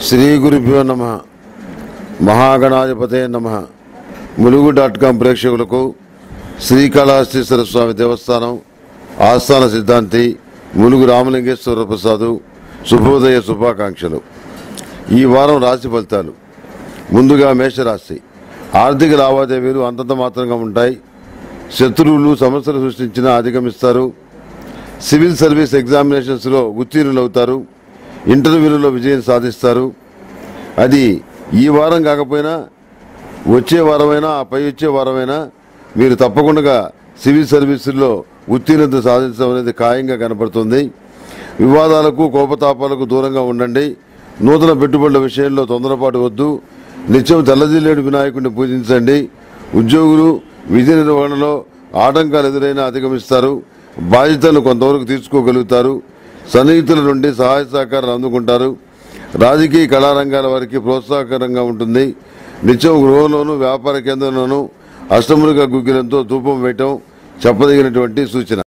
శ్రీ గురుభ్యో నమ మహాగణాధిపతే నమ ములుగు డాట్ కాం ప్రేక్షకులకు శ్రీకాళహస్తీశ్వర స్వామి దేవస్థానం ఆస్థాన సిద్ధాంతి ములుగు రామలింగేశ్వర ప్రసాదు శుభోదయ శుభాకాంక్షలు ఈ వారం రాశి ఫలితాలు ముందుగా మేషరాశి ఆర్థిక లావాదేవీలు అంతంత మాత్రంగా ఉంటాయి శత్రువులు సమస్యలు సృష్టించినా అధిగమిస్తారు సివిల్ సర్వీస్ ఎగ్జామినేషన్స్లో ఉత్తీర్ణులవుతారు ఇంటర్వ్యూలలో విజయం సాధిస్తారు అది ఈ వారం కాకపోయినా వచ్చే వారమైనా ఆ పై వచ్చే వారమైనా మీరు తప్పకుండా సివిల్ సర్వీసుల్లో ఉత్తీర్ణత సాధించడం అనేది ఖాయంగా కనపడుతుంది వివాదాలకు కోపతాపాలకు దూరంగా ఉండండి నూతన పెట్టుబడుల విషయంలో తొందరపాటు వద్దు నిత్యం తెల్లజిల్లేడు వినాయకుడిని పూజించండి ఉద్యోగులు విధి నిర్వహణలో ఆటంకాలు ఎదురైనా అధిగమిస్తారు బాధ్యతలు కొంతవరకు తీర్చుకోగలుగుతారు సన్నిహితుల నుండి సహాయ సహకారాలు అందుకుంటారు రాజకీయ కళారంగాల వారికి ప్రోత్సాహకరంగా ఉంటుంది నిత్యం గృహంలోనూ వ్యాపార కేంద్రంలోనూ అష్టములుగా గుగ్గిలంతో ధూపం వేయటం చెప్పదగినటువంటి సూచన